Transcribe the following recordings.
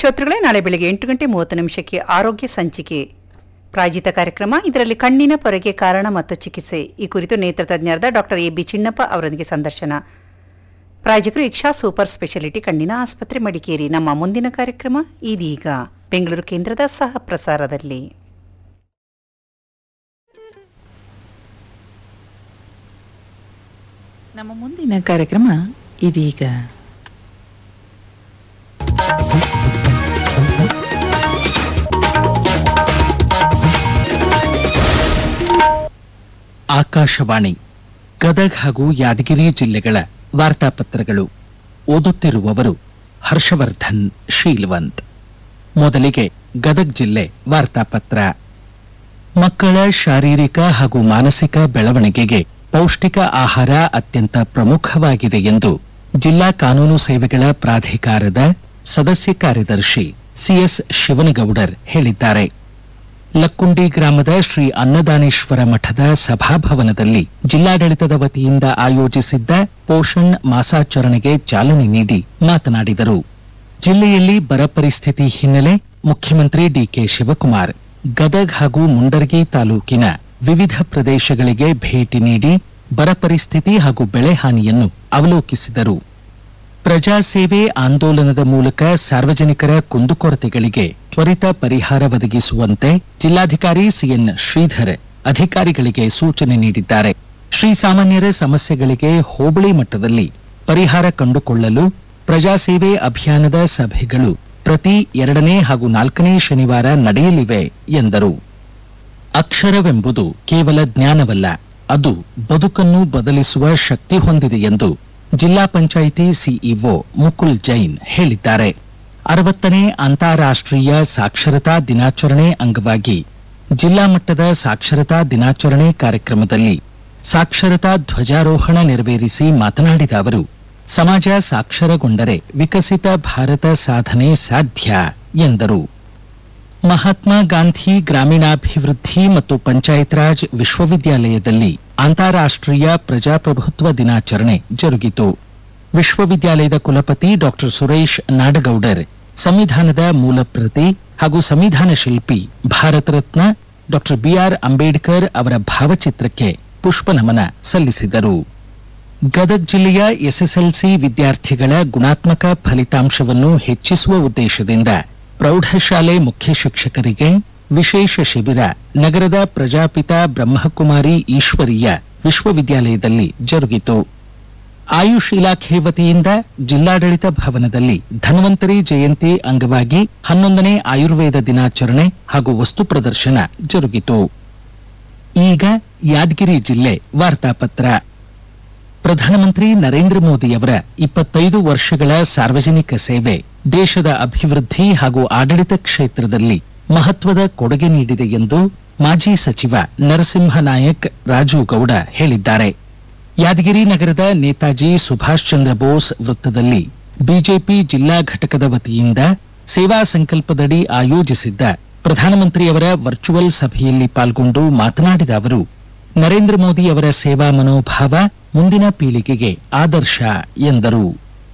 ಶ್ರೋತೃಗಳೇ ನಾಳೆ ಬೆಳಗ್ಗೆ ಎಂಟು ಗಂಟೆ ಮೂವತ್ತು ನಿಮಿಷಕ್ಕೆ ಆರೋಗ್ಯ ಸಂಚಿಕೆ ಪ್ರಾಯೋಜಿತ ಕಾರ್ಯಕ್ರಮ ಇದರಲ್ಲಿ ಕಣ್ಣಿನ ಪೊರೆಗೆ ಕಾರಣ ಮತ್ತು ಚಿಕಿತ್ಸೆ ಈ ಕುರಿತು ನೇತ್ರ ತಜ್ಞರಾದ ಡಾಕ್ಟರ್ ಎ ಬಿ ಚಿನ್ನಪ್ಪ ಅವರೊಂದಿಗೆ ಸಂದರ್ಶನ ಪ್ರಾಯೋಜಕರು ಇಕ್ಷಾ ಸೂಪರ್ ಸ್ಪೆಷಾಲಿಟಿ ಕಣ್ಣಿನ ಆಸ್ಪತ್ರೆ ಮಡಿಕೇರಿ ನಮ್ಮ ಮುಂದಿನ ಕಾರ್ಯಕ್ರಮ ಇದೀಗ ಬೆಂಗಳೂರು ಕೇಂದ್ರದ ಸಹ ಪ್ರಸಾರದಲ್ಲಿ ನಮ್ಮ ಮುಂದಿನ ಕಾರ್ಯಕ್ರಮ ಇದೀಗ ಆಕಾಶವಾಣಿ ಗದಗ್ ಹಾಗೂ ಯಾದಗಿರಿ ಜಿಲ್ಲೆಗಳ ವಾರ್ತಾಪತ್ರಗಳು ಓದುತ್ತಿರುವವರು ಹರ್ಷವರ್ಧನ್ ಶೀಲ್ವಂತ್ ಮೊದಲಿಗೆ ಗದಗ್ ಜಿಲ್ಲೆ ವಾರ್ತಾಪತ್ರ ಮಕ್ಕಳ ಶಾರೀರಿಕ ಹಾಗೂ ಮಾನಸಿಕ ಬೆಳವಣಿಗೆಗೆ ಪೌಷ್ಟಿಕ ಆಹಾರ ಅತ್ಯಂತ ಪ್ರಮುಖವಾಗಿದೆ ಎಂದು ಜಿಲ್ಲಾ ಕಾನೂನು ಸೇವೆಗಳ ಪ್ರಾಧಿಕಾರದ ಸದಸ್ಯ ಕಾರ್ಯದರ್ಶಿ ಸಿಎಸ್ ಶಿವನಗೌಡರ್ ಹೇಳಿದ್ದಾರೆ ಲಕ್ಕುಂಡಿ ಗ್ರಾಮದ ಶ್ರೀ ಅನ್ನದಾನೇಶ್ವರ ಮಠದ ಸಭಾಭವನದಲ್ಲಿ ಜಿಲ್ಲಾಡಳಿತದ ವತಿಯಿಂದ ಆಯೋಜಿಸಿದ್ದ ಪೋಷಣ್ ಮಾಸಾಚರಣೆಗೆ ಚಾಲನೆ ನೀಡಿ ಮಾತನಾಡಿದರು ಜಿಲ್ಲೆಯಲ್ಲಿ ಬರ ಪರಿಸ್ಥಿತಿ ಹಿನ್ನೆಲೆ ಮುಖ್ಯಮಂತ್ರಿ ಡಿಕೆ ಶಿವಕುಮಾರ್ ಗದಗ್ ಹಾಗೂ ಮುಂಡರ್ಗಿ ತಾಲೂಕಿನ ವಿವಿಧ ಪ್ರದೇಶಗಳಿಗೆ ಭೇಟಿ ನೀಡಿ ಬರ ಪರಿಸ್ಥಿತಿ ಹಾಗೂ ಬೆಳೆ ಹಾನಿಯನ್ನು ಅವಲೋಕಿಸಿದರು ಪ್ರಜಾಸೇವೆ ಆಂದೋಲನದ ಮೂಲಕ ಸಾರ್ವಜನಿಕರ ಕುಂದುಕೊರತೆಗಳಿಗೆ ತ್ವರಿತ ಪರಿಹಾರ ಒದಗಿಸುವಂತೆ ಜಿಲ್ಲಾಧಿಕಾರಿ ಸಿಎನ್ ಶ್ರೀಧರ್ ಅಧಿಕಾರಿಗಳಿಗೆ ಸೂಚನೆ ನೀಡಿದ್ದಾರೆ ಶ್ರೀಸಾಮಾನ್ಯರ ಸಮಸ್ಯೆಗಳಿಗೆ ಹೋಬಳಿ ಮಟ್ಟದಲ್ಲಿ ಪರಿಹಾರ ಕಂಡುಕೊಳ್ಳಲು ಪ್ರಜಾಸೇವೆ ಅಭಿಯಾನದ ಸಭೆಗಳು ಪ್ರತಿ ಎರಡನೇ ಹಾಗೂ ನಾಲ್ಕನೇ ಶನಿವಾರ ನಡೆಯಲಿವೆ ಎಂದರು ಅಕ್ಷರವೆಂಬುದು ಕೇವಲ ಜ್ಞಾನವಲ್ಲ ಅದು ಬದುಕನ್ನು ಬದಲಿಸುವ ಶಕ್ತಿ ಹೊಂದಿದೆ ಎಂದು ಜಿಲ್ಲಾ ಪಂಚಾಯಿತಿ ಸಿಇಒ ಮುಕುಲ್ ಜೈನ್ ಹೇಳಿದ್ದಾರೆ ಅರವತ್ತನೇ ಅಂತಾರಾಷ್ಟ್ರೀಯ ಸಾಕ್ಷರತಾ ದಿನಾಚರಣೆ ಅಂಗವಾಗಿ ಜಿಲ್ಲಾ ಮಟ್ಟದ ಸಾಕ್ಷರತಾ ದಿನಾಚರಣೆ ಕಾರ್ಯಕ್ರಮದಲ್ಲಿ ಸಾಕ್ಷರತಾ ಧ್ವಜಾರೋಹಣ ನೆರವೇರಿಸಿ ಮಾತನಾಡಿದ ಅವರು ಸಮಾಜ ಸಾಕ್ಷರಗೊಂಡರೆ ವಿಕಸಿತ ಭಾರತ ಸಾಧನೆ ಸಾಧ್ಯ ಎಂದರು ಮಹಾತ್ಮ ಗಾಂಧಿ ಗ್ರಾಮೀಣಾಭಿವೃದ್ಧಿ ಮತ್ತು ಪಂಚಾಯತ್ ರಾಜ್ ವಿಶ್ವವಿದ್ಯಾಲಯದಲ್ಲಿ ಅಂತಾರಾಷ್ಟ್ರೀಯ ಪ್ರಜಾಪ್ರಭುತ್ವ ದಿನಾಚರಣೆ ಜರುಗಿತು ವಿಶ್ವವಿದ್ಯಾಲಯದ ಕುಲಪತಿ ಡಾಕ್ಟರ್ ಸುರೇಶ್ ನಾಡಗೌಡರ್ ಸಂವಿಧಾನದ ಮೂಲ ಪ್ರತಿ ಹಾಗೂ ಸಂವಿಧಾನ ಶಿಲ್ಪಿ ಭಾರತ ರತ್ನ ಡಾಕ್ಟರ್ ಬಿಆರ್ ಅಂಬೇಡ್ಕರ್ ಅವರ ಭಾವಚಿತ್ರಕ್ಕೆ ಪುಷ್ಪ ನಮನ ಸಲ್ಲಿಸಿದರು ಗದಗ್ ಜಿಲ್ಲೆಯ ಎಸ್ಎಸ್ಎಲ್ಸಿ ವಿದ್ಯಾರ್ಥಿಗಳ ಗುಣಾತ್ಮಕ ಫಲಿತಾಂಶವನ್ನು ಹೆಚ್ಚಿಸುವ ಉದ್ದೇಶದಿಂದ ಪ್ರೌಢಶಾಲೆ ಮುಖ್ಯ ಶಿಕ್ಷಕರಿಗೆ ವಿಶೇಷ ಶಿಬಿರ ನಗರದ ಪ್ರಜಾಪಿತ ಬ್ರಹ್ಮಕುಮಾರಿ ಈಶ್ವರೀಯ ವಿಶ್ವವಿದ್ಯಾಲಯದಲ್ಲಿ ಜರುಗಿತು ಆಯುಷ್ ಇಲಾಖೆ ವತಿಯಿಂದ ಜಿಲ್ಲಾಡಳಿತ ಭವನದಲ್ಲಿ ಧನ್ವಂತರಿ ಜಯಂತಿ ಅಂಗವಾಗಿ ಹನ್ನೊಂದನೇ ಆಯುರ್ವೇದ ದಿನಾಚರಣೆ ಹಾಗೂ ವಸ್ತು ಪ್ರದರ್ಶನ ಜರುಗಿತು ಈಗ ಯಾದಗಿರಿ ಜಿಲ್ಲೆ ವಾರ್ತಾಪತ್ರ ಪ್ರಧಾನಮಂತ್ರಿ ನರೇಂದ್ರ ಮೋದಿಯವರ ಇಪ್ಪತ್ತೈದು ವರ್ಷಗಳ ಸಾರ್ವಜನಿಕ ಸೇವೆ ದೇಶದ ಅಭಿವೃದ್ಧಿ ಹಾಗೂ ಆಡಳಿತ ಕ್ಷೇತ್ರದಲ್ಲಿ ಮಹತ್ವದ ಕೊಡುಗೆ ನೀಡಿದೆ ಎಂದು ಮಾಜಿ ಸಚಿವ ನರಸಿಂಹ ನಾಯಕ್ ರಾಜು ಗೌಡ ಹೇಳಿದ್ದಾರೆ ಯಾದಗಿರಿ ನಗರದ ನೇತಾಜಿ ಸುಭಾಷ್ ಚಂದ್ರ ಬೋಸ್ ವೃತ್ತದಲ್ಲಿ ಬಿಜೆಪಿ ಜಿಲ್ಲಾ ಘಟಕದ ವತಿಯಿಂದ ಸೇವಾ ಸಂಕಲ್ಪದಡಿ ಆಯೋಜಿಸಿದ್ದ ಪ್ರಧಾನಮಂತ್ರಿಯವರ ವರ್ಚುವಲ್ ಸಭೆಯಲ್ಲಿ ಪಾಲ್ಗೊಂಡು ಮಾತನಾಡಿದ ಅವರು ನರೇಂದ್ರ ಮೋದಿ ಅವರ ಸೇವಾ ಮನೋಭಾವ ಮುಂದಿನ ಪೀಳಿಗೆಗೆ ಆದರ್ಶ ಎಂದರು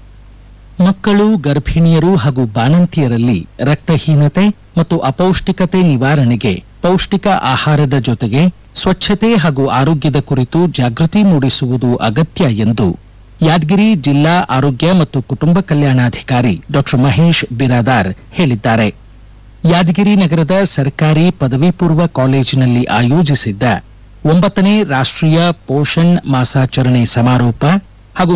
ಮಕ್ಕಳು ಗರ್ಭಿಣಿಯರು ಹಾಗೂ ಬಾಣಂತಿಯರಲ್ಲಿ ರಕ್ತಹೀನತೆ ಮತ್ತು ಅಪೌಷ್ಟಿಕತೆ ನಿವಾರಣೆಗೆ ಪೌಷ್ಟಿಕ ಆಹಾರದ ಜೊತೆಗೆ ಸ್ವಚ್ಛತೆ ಹಾಗೂ ಆರೋಗ್ಯದ ಕುರಿತು ಜಾಗೃತಿ ಮೂಡಿಸುವುದು ಅಗತ್ಯ ಎಂದು ಯಾದಗಿರಿ ಜಿಲ್ಲಾ ಆರೋಗ್ಯ ಮತ್ತು ಕುಟುಂಬ ಕಲ್ಯಾಣಾಧಿಕಾರಿ ಡಾಕ್ಟರ್ ಮಹೇಶ್ ಬಿರಾದಾರ್ ಹೇಳಿದ್ದಾರೆ ಯಾದಗಿರಿ ನಗರದ ಸರ್ಕಾರಿ ಪದವಿ ಪೂರ್ವ ಕಾಲೇಜಿನಲ್ಲಿ ಆಯೋಜಿಸಿದ್ದ ಒಂಬತ್ತನೇ ರಾಷ್ಟ್ರೀಯ ಪೋಷಣ್ ಮಾಸಾಚರಣೆ ಸಮಾರೋಪ